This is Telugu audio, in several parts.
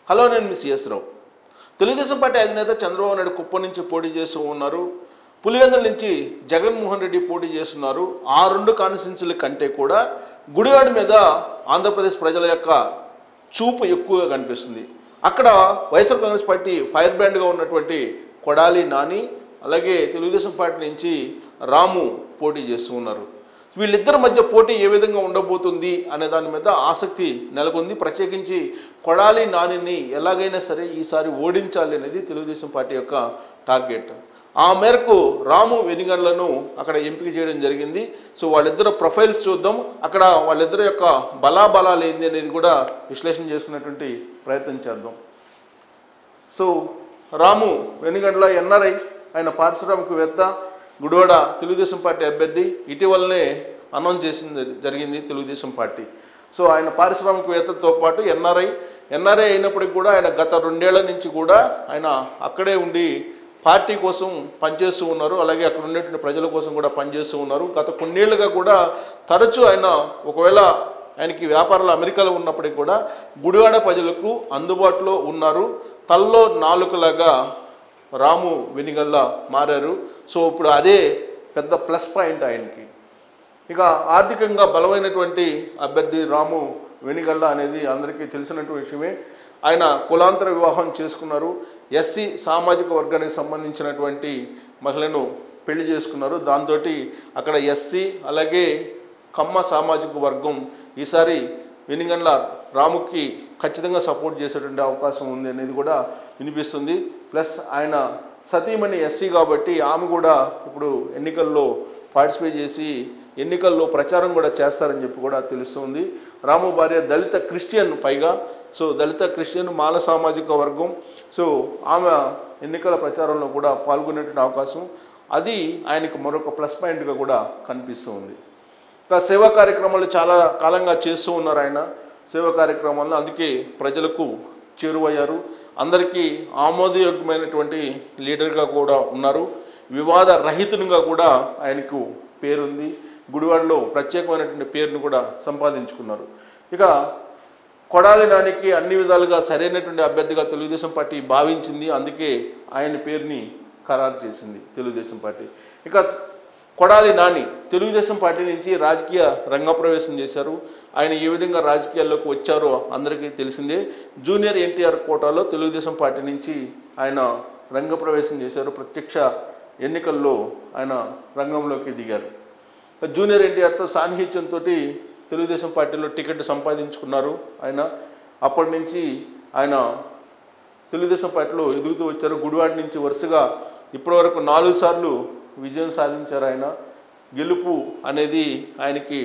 హలో నేను మీ సిఎస్ రావు తెలుగుదేశం పార్టీ అధినేత చంద్రబాబు నాయుడు కుప్పం నుంచి పోటీ చేస్తూ ఉన్నారు పులివెందుల నుంచి జగన్మోహన్ రెడ్డి పోటీ చేస్తున్నారు ఆ రెండు కాన్స్టిట్యున్సీల కంటే కూడా గుడివాడ మీద ఆంధ్రప్రదేశ్ ప్రజల యొక్క చూపు ఎక్కువగా కనిపిస్తుంది అక్కడ వైఎస్ఆర్ కాంగ్రెస్ పార్టీ ఫైర్ బ్రాండ్గా ఉన్నటువంటి కొడాలి నాని అలాగే తెలుగుదేశం పార్టీ నుంచి రాము పోటీ చేస్తూ ఉన్నారు వీళ్ళిద్దరి మధ్య పోటీ ఏ విధంగా ఉండబోతుంది అనే దాని మీద ఆసక్తి నెలకొంది ప్రత్యేకించి కొడాలి నానిని ఎలాగైనా సరే ఈసారి ఓడించాలి అనేది తెలుగుదేశం పార్టీ యొక్క టార్గెట్ ఆ మేరకు రాము వెనిగండ్లను అక్కడ ఎంపిక చేయడం జరిగింది సో వాళ్ళిద్దరు ప్రొఫైల్స్ చూద్దాం అక్కడ వాళ్ళిద్దరి యొక్క బలాబలాలు ఏంది అనేది కూడా విశ్లేషణ చేసుకునేటువంటి ప్రయత్నం చేద్దాం సో రాము వెనుగండ్ల ఎన్ఆర్ఐ ఆయన పారిశ్రామికవేత్త గుడివాడ తెలుగుదేశం పార్టీ అభ్యర్థి ఇటీవలనే అనౌన్స్ చేసింది జరిగింది తెలుగుదేశం పార్టీ సో ఆయన పారిశ్రామికవేత్తతో పాటు ఎన్ఆర్ఐ ఎన్ఆర్ఐ అయినప్పటికీ కూడా ఆయన గత రెండేళ్ల నుంచి కూడా ఆయన అక్కడే ఉండి పార్టీ కోసం పనిచేస్తూ ఉన్నారు అలాగే అక్కడ ఉండేటువంటి ప్రజల కోసం కూడా పనిచేస్తూ ఉన్నారు గత కొన్నేళ్లుగా కూడా తరచూ ఆయన ఒకవేళ ఆయనకి వ్యాపారాలు అమెరికాలో ఉన్నప్పటికీ కూడా గుడివాడ ప్రజలకు అందుబాటులో ఉన్నారు తల్లో నాలుకలాగా రాము వెనిగల్లా మారారు సో ఇప్పుడు అదే పెద్ద ప్లస్ పాయింట్ ఆయనకి ఇక ఆర్థికంగా బలమైనటువంటి అభ్యర్థి రాము వెనిగల్ల అనేది అందరికీ తెలిసినటువంటి విషయమే ఆయన కులాంతర వివాహం చేసుకున్నారు ఎస్సీ సామాజిక వర్గానికి సంబంధించినటువంటి మహిళను పెళ్లి చేసుకున్నారు దాంతో అక్కడ ఎస్సీ అలాగే కమ్మ సామాజిక వర్గం ఈసారి వెనిగండ్ల రాముకి ఖచ్చితంగా సపోర్ట్ చేసేటువంటి అవకాశం ఉంది అనేది కూడా వినిపిస్తుంది ప్లస్ ఆయన సతీమణి ఎస్సీ కాబట్టి ఆమె కూడా ఇప్పుడు ఎన్నికల్లో పార్టిసిపేట్ చేసి ఎన్నికల్లో ప్రచారం కూడా చేస్తారని చెప్పి కూడా తెలుస్తుంది రాము భార్య దళిత క్రిస్టియన్ పైగా సో దళిత క్రిస్టియన్ మాల సామాజిక వర్గం సో ఆమె ఎన్నికల ప్రచారంలో కూడా పాల్గొనేటువంటి అవకాశం అది ఆయనకు మరొక ప్లస్ పాయింట్గా కూడా కనిపిస్తుంది ఇంకా సేవా కార్యక్రమాలు చాలా కాలంగా చేస్తూ ఉన్నారు ఆయన సేవా కార్యక్రమాలను అందుకే ప్రజలకు చేరువయ్యారు అందరికీ ఆమోదయోగ్యమైనటువంటి లీడర్గా కూడా ఉన్నారు వివాద రహితునిగా కూడా ఆయనకు పేరుంది గుడివాడలో ప్రత్యేకమైనటువంటి పేరును కూడా సంపాదించుకున్నారు ఇక కొడాలి నానికి అన్ని విధాలుగా సరైనటువంటి అభ్యర్థిగా తెలుగుదేశం పార్టీ భావించింది అందుకే ఆయన పేరుని ఖరారు చేసింది తెలుగుదేశం పార్టీ ఇక కొడాలి నాని తెలుగుదేశం పార్టీ నుంచి రాజకీయ రంగప్రవేశం చేశారు ఆయన ఏ విధంగా రాజకీయాల్లోకి వచ్చారో అందరికీ తెలిసిందే జూనియర్ ఎన్టీఆర్ కోటాలో తెలుగుదేశం పార్టీ నుంచి ఆయన రంగప్రవేశం చేశారు ప్రత్యక్ష ఎన్నికల్లో ఆయన రంగంలోకి దిగారు జూనియర్ ఎన్టీఆర్తో సాన్నిహిత్యంతో తెలుగుదేశం పార్టీలో టికెట్ సంపాదించుకున్నారు ఆయన అప్పటి నుంచి ఆయన తెలుగుదేశం పార్టీలో ఎదుగుతూ వచ్చారు గుడివాడ నుంచి వరుసగా ఇప్పటివరకు నాలుగు సార్లు విజయం సాధించారు ఆయన గెలుపు అనేది ఆయనకి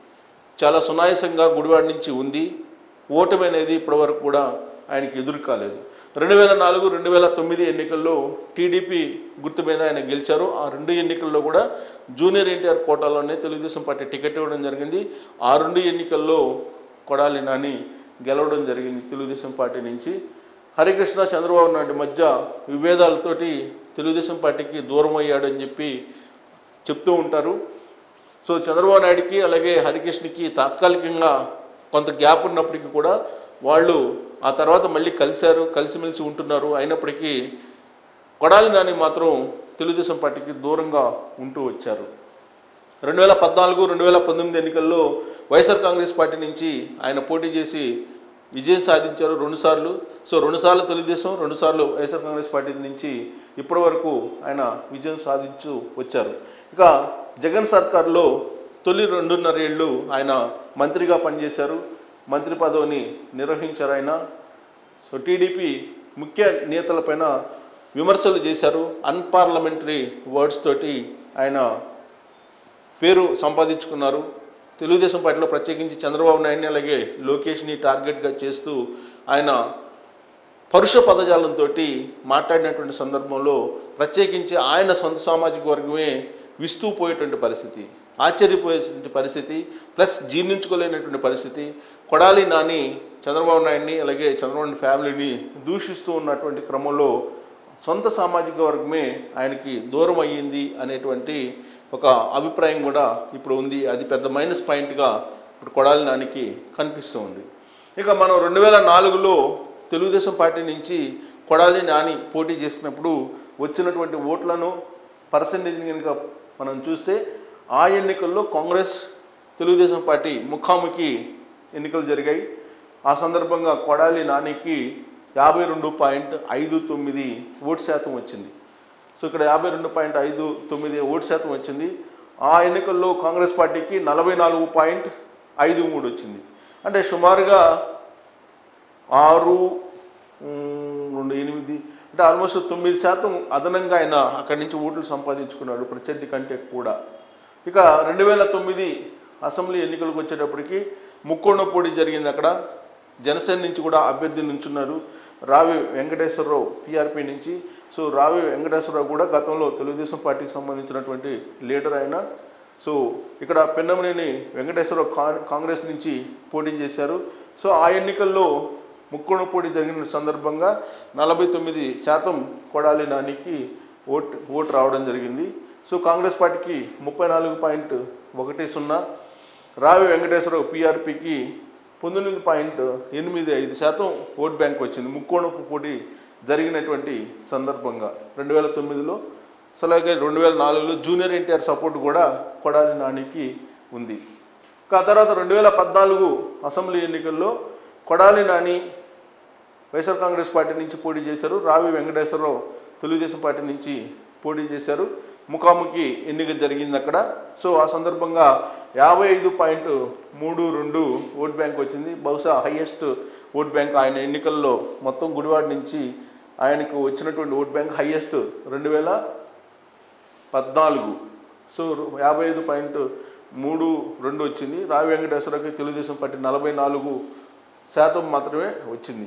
చాలా సునాయాసంగా గుడివాడ నుంచి ఉంది ఓటమి అనేది ఇప్పటివరకు కూడా ఆయనకి ఎదురు కాలేదు రెండు వేల నాలుగు రెండు వేల తొమ్మిది ఎన్నికల్లో టీడీపీ గుర్తు మీద ఆయన గెలిచారు ఆ రెండు ఎన్నికల్లో కూడా జూనియర్ ఎన్టీఆర్ కోటాలోనే తెలుగుదేశం పార్టీ టికెట్ ఇవ్వడం జరిగింది ఆ రెండు ఎన్నికల్లో కొడాలి నాని గెలవడం జరిగింది తెలుగుదేశం పార్టీ నుంచి హరికృష్ణ చంద్రబాబు నాయుడు మధ్య విభేదాలతోటి తెలుగుదేశం పార్టీకి దూరం అయ్యాడని చెప్పి చెప్తూ ఉంటారు సో చంద్రబాబు నాయుడుకి అలాగే హరికృష్ణకి తాత్కాలికంగా కొంత గ్యాప్ ఉన్నప్పటికీ కూడా వాళ్ళు ఆ తర్వాత మళ్ళీ కలిశారు కలిసిమెలిసి ఉంటున్నారు అయినప్పటికీ కొడాలి నాని మాత్రం తెలుగుదేశం పార్టీకి దూరంగా ఉంటూ వచ్చారు రెండు వేల పద్నాలుగు రెండు వేల పంతొమ్మిది ఎన్నికల్లో వైఎస్ఆర్ కాంగ్రెస్ పార్టీ నుంచి ఆయన పోటీ చేసి విజయం సాధించారు రెండుసార్లు సో రెండుసార్లు తెలుగుదేశం రెండుసార్లు వైఎస్ఆర్ కాంగ్రెస్ పార్టీ నుంచి ఇప్పటి వరకు ఆయన విజయం సాధించు వచ్చారు ఇక జగన్ సర్కార్లో తొలి రెండున్నర ఏళ్ళు ఆయన మంత్రిగా పనిచేశారు మంత్రి పదవిని నిర్వహించారు ఆయన సో టీడీపీ ముఖ్య నేతలపైన విమర్శలు చేశారు అన్పార్లమెంటరీ వర్డ్స్ తోటి ఆయన పేరు సంపాదించుకున్నారు తెలుగుదేశం పార్టీలో ప్రత్యేకించి చంద్రబాబు నాయుడిని అలాగే లోకేష్ని టార్గెట్గా చేస్తూ ఆయన పరుష పదజాలంతో మాట్లాడినటువంటి సందర్భంలో ప్రత్యేకించి ఆయన సొంత సామాజిక వర్గమే విస్తూ పోయేటువంటి పరిస్థితి ఆశ్చర్యపోయేటువంటి పరిస్థితి ప్లస్ జీర్ణించుకోలేనటువంటి పరిస్థితి కొడాలి నాని చంద్రబాబు నాయుడిని అలాగే చంద్రబాబు నాయుడు ఫ్యామిలీని దూషిస్తూ ఉన్నటువంటి క్రమంలో సొంత సామాజిక వర్గమే ఆయనకి దూరం అయ్యింది అనేటువంటి ఒక అభిప్రాయం కూడా ఇప్పుడు ఉంది అది పెద్ద మైనస్ పాయింట్గా ఇప్పుడు కొడాలి నానికి కనిపిస్తూ ఉంది ఇక మనం రెండు వేల నాలుగులో తెలుగుదేశం పార్టీ నుంచి కొడాలి నాని పోటీ చేసినప్పుడు వచ్చినటువంటి ఓట్లను పర్సంటేజ్ని కనుక మనం చూస్తే ఆ ఎన్నికల్లో కాంగ్రెస్ తెలుగుదేశం పార్టీ ముఖాముఖి ఎన్నికలు జరిగాయి ఆ సందర్భంగా కొడాలి నానికి యాభై రెండు పాయింట్ ఐదు తొమ్మిది ఓటు శాతం వచ్చింది సో ఇక్కడ యాభై రెండు పాయింట్ ఐదు తొమ్మిది ఓటు శాతం వచ్చింది ఆ ఎన్నికల్లో కాంగ్రెస్ పార్టీకి నలభై నాలుగు పాయింట్ ఐదు మూడు వచ్చింది అంటే సుమారుగా ఆరు ఉమ్, రెండు ఎనిమిది అంటే ఆల్మోస్ట్ తొమ్మిది శాతం అదనంగా ఆయన అక్కడి నుంచి ఓట్లు సంపాదించుకున్నాడు ప్రత్యర్థి కంటే కూడా ఇక రెండు వేల తొమ్మిది అసెంబ్లీ ఎన్నికలకు వచ్చేటప్పటికి ముక్కోణ పోటీ జరిగింది అక్కడ జనసేన నుంచి కూడా అభ్యర్థి నుంచున్నారు రావి వెంకటేశ్వరరావు పిఆర్పి నుంచి సో రావి వెంకటేశ్వరరావు కూడా గతంలో తెలుగుదేశం పార్టీకి సంబంధించినటువంటి లీడర్ ఆయన సో ఇక్కడ పెన్నమనేని వెంకటేశ్వరరావు కా- కాంగ్రెస్ నుంచి పోటీ చేశారు సో ఆ ఎన్నికల్లో ముక్కోణ పోటీ జరిగిన సందర్భంగా నలభై తొమ్మిది శాతం కొడాలి నానికి ఓట్ ఓటు రావడం జరిగింది సో కాంగ్రెస్ పార్టీకి ముప్పై నాలుగు పాయింట్ ఒకటి సున్నా రావి వెంకటేశ్వరరావు పిఆర్పికి పంతొమ్మిది పాయింట్ ఎనిమిది ఐదు శాతం ఓట్ బ్యాంక్ వచ్చింది ముక్కోణపు పోటీ జరిగినటువంటి సందర్భంగా రెండు వేల తొమ్మిదిలో సో అలాగే రెండు వేల నాలుగులో జూనియర్ ఎన్టీఆర్ సపోర్ట్ కూడా కొడాలి నానికి ఉంది ఇంకా ఆ తర్వాత రెండు వేల పద్నాలుగు అసెంబ్లీ ఎన్నికల్లో Kodali Nani YSR Congress party నుంచి పోటీ చేశారు రావి వెంకటేశ్వరరావు తెలుగుదేశం పార్టీ నుంచి పోటీ చేశారు ముఖాముఖి ఎన్నిక జరిగింది అక్కడ సో ఆ సందర్భంగా యాభై ఐదు పాయింట్ మూడు రెండు ఓట్ బ్యాంక్ వచ్చింది బహుశా హైయెస్ట్ ఓట్ బ్యాంక్ ఆయన ఎన్నికల్లో మొత్తం గుడివాడ నుంచి ఆయనకు వచ్చినటువంటి ఓట్ బ్యాంక్ హైయెస్ట్ రెండు వేల పద్నాలుగు సో యాభై ఐదు పాయింట్ మూడు రెండు వచ్చింది రావి వెంకటేశ్వరకి తెలుగుదేశం పార్టీ నలభై నాలుగు శాతం మాత్రమే వచ్చింది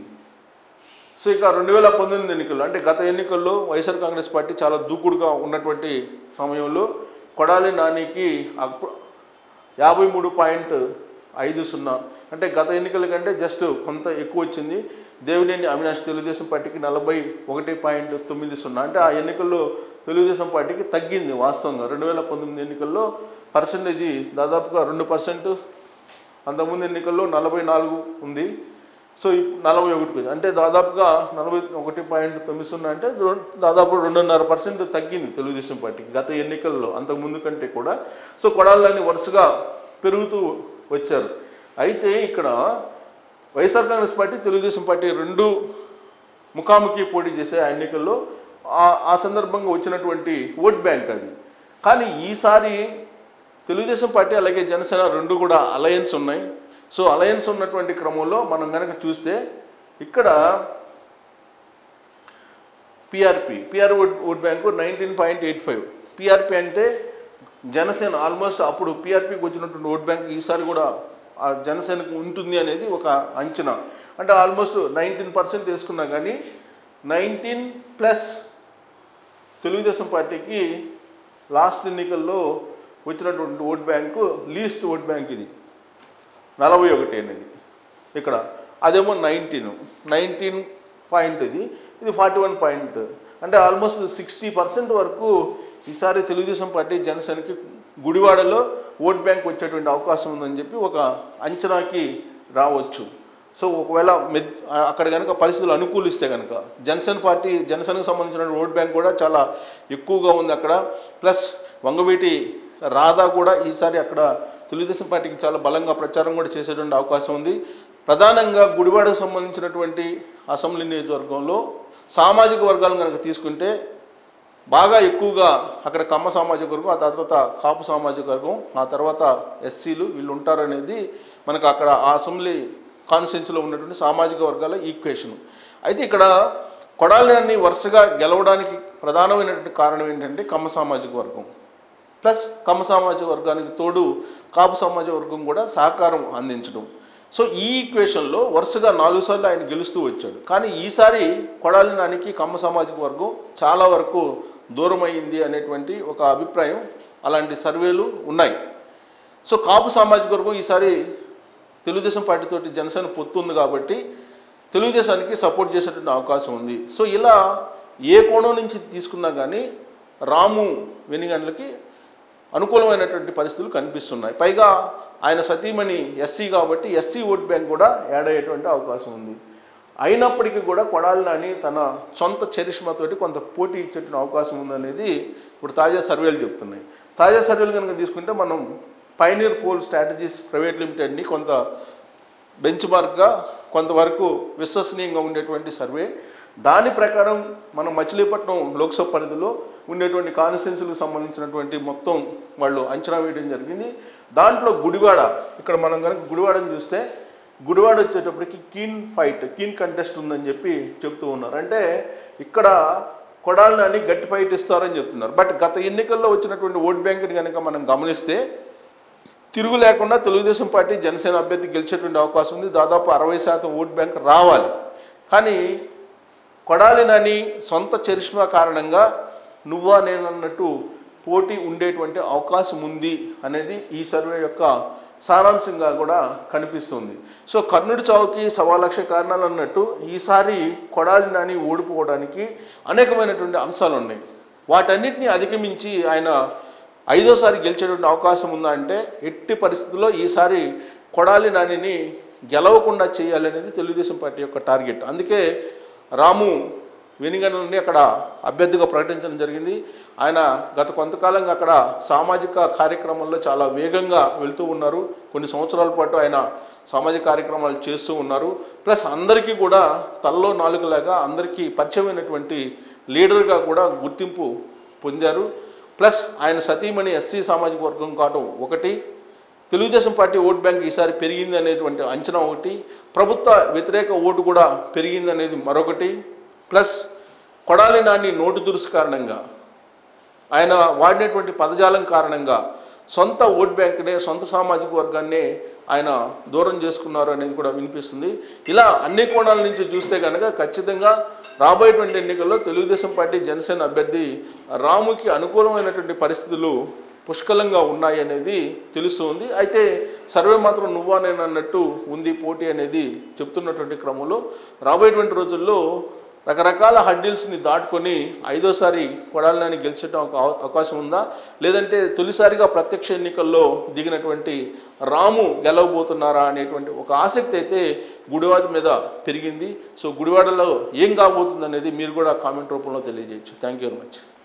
సో ఇక రెండు వేల పంతొమ్మిది ఎన్నికల్లో అంటే గత ఎన్నికల్లో వైఎస్ఆర్ కాంగ్రెస్ పార్టీ చాలా దూకుడుగా ఉన్నటువంటి సమయంలో కొడాలి నానికి అప్పు- యాభై మూడు పాయింట్ ఐదు సున్నా అంటే గత ఎన్నికల కంటే జస్ట్ కొంత ఎక్కువ వచ్చింది దేవినేని అవినాష్ తెలుగుదేశం పార్టీకి నలభై ఒకటి పాయింట్ తొమ్మిది సున్నా అంటే ఆ ఎన్నికల్లో తెలుగుదేశం పార్టీకి తగ్గింది వాస్తవంగా రెండు వేల పంతొమ్మిది ఎన్నికల్లో పర్సంటేజీ దాదాపుగా రెండు పర్సెంట్ అంతకుముందు ఎన్నికల్లో నలభై నాలుగు ఉంది సో ఇప్పుడు నలభై ఒకటి అంటే దాదాపుగా నలభై ఒకటి పాయింట్ తొమ్మిది సున్నా అంటే రెం- దాదాపు రెండున్నర పర్సెంట్ తగ్గింది తెలుగుదేశం పార్టీకి గత ఎన్నికల్లో అంతకుముందు కంటే కూడా సో కొడాలని వరుసగా పెరుగుతూ వచ్చారు అయితే ఇక్కడ YSR Congress party Telugu Desam party రెండు ముఖాముఖి పోటీ చేసే ఆ ఎన్నికల్లో ఆ- ఆ సందర్భంగా వచ్చినటువంటి ఓట్ బ్యాంక్ అది కానీ ఈసారి తెలుగుదేశం పార్టీ అలాగే జనసేన రెండు కూడా అలయన్స్ ఉన్నాయి సో అలయన్స్ ఉన్నటువంటి క్రమంలో మనం కనుక చూస్తే ఇక్కడ PRP PR vote vote bank nineteen point eight five PRP అంటే జనసేన ఆల్మోస్ట్ అప్పుడు పిఆర్పికి వచ్చినటువంటి ఓట్ బ్యాంక్ ఈసారి కూడా ఆ జనసేనకు ఉంటుంది అనేది ఒక అంచనా అంటే ఆల్మోస్ట్ నైన్టీన్ పర్సెంట్ వేసుకున్నా కానీ నైన్టీన్ ప్లస్ తెలుగుదేశం పార్టీకి లాస్ట్ ఎన్నికల్లో వచ్చినటువంటి vote bank least vote bank ఇది నలభై ఒకటి అనేది ఇక్కడ అదేమో నైన్టీన్ నైన్టీన్ పాయింట్ ఇది ఇది ఫార్టీ వన్ పాయింట్ అంటే ఆల్మోస్ట్ సిక్స్టీ పర్సెంట్ వరకు ఈసారి తెలుగుదేశం పార్టీ జనసేనకి గుడివాడలో ఓట్ బ్యాంక్ వచ్చేటువంటి అవకాశం ఉందని చెప్పి ఒక అంచనాకి రావచ్చు సో ఒకవేళ మె- అక్కడ కనుక పరిస్థితులు అనుకూలిస్తే కనుక జనసేన పార్టీ జనసేనకు సంబంధించిన ఓట్ బ్యాంక్ కూడా చాలా ఎక్కువగా ఉంది అక్కడ ప్లస్ వంగవీటి రాధా కూడా ఈసారి అక్కడ తెలుగుదేశం పార్టీకి చాలా బలంగా ప్రచారం కూడా చేసేటువంటి అవకాశం ఉంది ప్రధానంగా గుడివాడకు సంబంధించినటువంటి అసెంబ్లీ నియోజకవర్గంలో సామాజిక వర్గాలను కనుక తీసుకుంటే బాగా ఎక్కువగా అక్కడ కమ్మ సామాజిక వర్గం ఆ తర్వాత కాపు సామాజిక వర్గం ఆ తర్వాత ఎస్సీలు వీళ్ళు ఉంటారనేది మనకు అక్కడ ఆ అసెంబ్లీ కాన్స్టిట్యున్సీలో ఉన్నటువంటి సామాజిక వర్గాల ఈక్వేషన్ అయితే ఇక్కడ కొడాలని వరుసగా గెలవడానికి ప్రధానమైనటువంటి కారణం ఏంటంటే కమ్మ సామాజిక వర్గం ప్లస్ కమ్మ సామాజిక వర్గానికి తోడు కాపు సామాజిక వర్గం కూడా సహకారం అందించడం సో ఈ ఈక్వేషన్లో వరుసగా నాలుగు సార్లు ఆయన గెలుస్తూ వచ్చాడు కానీ ఈసారి కొడాలి నానికి కమ్మ సామాజిక వర్గం చాలా వరకు దూరం అయింది అనేటువంటి ఒక అభిప్రాయం అలాంటి సర్వేలు ఉన్నాయి సో కాపు సామాజిక వర్గం ఈసారి తెలుగుదేశం పార్టీతోటి జనసేన పొత్తు ఉంది కాబట్టి తెలుగుదేశానికి సపోర్ట్ చేసేటువంటి అవకాశం ఉంది సో ఇలా ఏ కోణం నుంచి తీసుకున్నా కానీ రాము వెనిగండ్లకి అనుకూలమైనటువంటి పరిస్థితులు కనిపిస్తున్నాయి పైగా ఆయన సతీమణి ఎస్సీ కాబట్టి ఎస్సీ ఓట్ బ్యాంక్ కూడా యాడ్ అయ్యేటువంటి అవకాశం ఉంది అయినప్పటికీ కూడా కొడాలి నాని తన సొంత చరిష్మాతోటి కొంత పోటీ ఇచ్చేటువంటి అవకాశం ఉందనేది ఇప్పుడు తాజా సర్వేలు చెప్తున్నాయి తాజా సర్వేలు కనుక తీసుకుంటే మనం పైనీర్ పోల్ స్ట్రాటజీస్ ప్రైవేట్ లిమిటెడ్ని కొంత బెంచ్ మార్క్గా కొంతవరకు విశ్వసనీయంగా ఉండేటువంటి సర్వే దాని ప్రకారం మనం మచిలీపట్నం లోక్సభ పరిధిలో ఉండేటువంటి కాన్స్టిట్యున్సీలకు సంబంధించినటువంటి మొత్తం వాళ్ళు అంచనా వేయడం జరిగింది దాంట్లో గుడివాడ ఇక్కడ మనం కనుక గుడివాడని చూస్తే గుడివాడ వచ్చేటప్పటికి కీన్ ఫైట్ కీన్ కంటెస్ట్ ఉందని చెప్పి చెప్తూ ఉన్నారు అంటే ఇక్కడ కొడాలని గట్టి ఫైట్ ఇస్తారని చెప్తున్నారు బట్ గత ఎన్నికల్లో వచ్చినటువంటి ఓట్ బ్యాంక్ని కనుక మనం గమనిస్తే తిరుగు లేకుండా తెలుగుదేశం పార్టీ జనసేన అభ్యర్థి గెలిచేటువంటి అవకాశం ఉంది దాదాపు అరవై శాతం ఓట్ బ్యాంక్ రావాలి కానీ కొడాలి నాని సొంత చరిష్మా కారణంగా నువ్వా నేనన్నట్టు పోటీ ఉండేటువంటి అవకాశం ఉంది అనేది ఈ సర్వే యొక్క సారాంశంగా కూడా కనిపిస్తుంది సో కర్ణుడి చావుకి సవా లక్ష కారణాలు అన్నట్టు ఈసారి కొడాలి నాని ఓడిపోవడానికి అనేకమైనటువంటి అంశాలు ఉన్నాయి వాటన్నిటిని అధిగమించి ఆయన ఐదోసారి గెలిచేటువంటి అవకాశం ఉందా అంటే ఎట్టి పరిస్థితుల్లో ఈసారి కొడాలి నానిని గెలవకుండా చేయాలనేది తెలుగుదేశం పార్టీ యొక్క టార్గెట్ అందుకే రాము వెనిగనని అక్కడ అభ్యర్థిగా ప్రకటించడం జరిగింది ఆయన గత కొంతకాలంగా అక్కడ సామాజిక కార్యక్రమాల్లో చాలా వేగంగా వెళ్తూ ఉన్నారు కొన్ని సంవత్సరాల పాటు ఆయన సామాజిక కార్యక్రమాలు చేస్తూ ఉన్నారు ప్లస్ అందరికీ కూడా తల్లో నాలుగులాగా అందరికీ పరిచయమైనటువంటి లీడర్గా కూడా గుర్తింపు పొందారు ప్లస్ ఆయన సతీమణి ఎస్సీ సామాజిక వర్గం కావడం ఒకటి తెలుగుదేశం పార్టీ ఓట్ బ్యాంక్ ఈసారి పెరిగింది అనేటువంటి అంచనా ఒకటి ప్రభుత్వ వ్యతిరేక ఓటు కూడా పెరిగింది అనేది మరొకటి ప్లస్ కొడాలి నాని నోటు దురుసు కారణంగా ఆయన వాడినటువంటి పదజాలం కారణంగా సొంత ఓట్ బ్యాంక్నే సొంత సామాజిక వర్గాన్ని ఆయన దూరం చేసుకున్నారు అనేది కూడా వినిపిస్తుంది ఇలా అన్ని కోణాల నుంచి చూస్తే కనుక ఖచ్చితంగా రాబోయేటువంటి ఎన్నికల్లో తెలుగుదేశం పార్టీ జనసేన అభ్యర్థి రాముకి అనుకూలమైనటువంటి పరిస్థితులు పుష్కలంగా ఉన్నాయి అనేది తెలుస్తుంది అయితే సర్వే మాత్రం నువ్వా నేను అన్నట్టు ఉంది పోటీ అనేది చెప్తున్నటువంటి క్రమంలో రాబోయేటువంటి రోజుల్లో రకరకాల హడ్డిల్స్ని దాటుకొని ఐదోసారి కొడాలని గెలిచడం ఒక అవ- అవకాశం ఉందా లేదంటే తొలిసారిగా ప్రత్యక్ష ఎన్నికల్లో దిగినటువంటి రాము గెలవబోతున్నారా అనేటువంటి ఒక ఆసక్తి అయితే గుడివాడ మీద పెరిగింది సో గుడివాడలో ఏం కాబోతుంది అనేది మీరు కూడా కామెంట్ రూపంలో తెలియజేయచ్చు థ్యాంక్ యూ వెరీ మచ్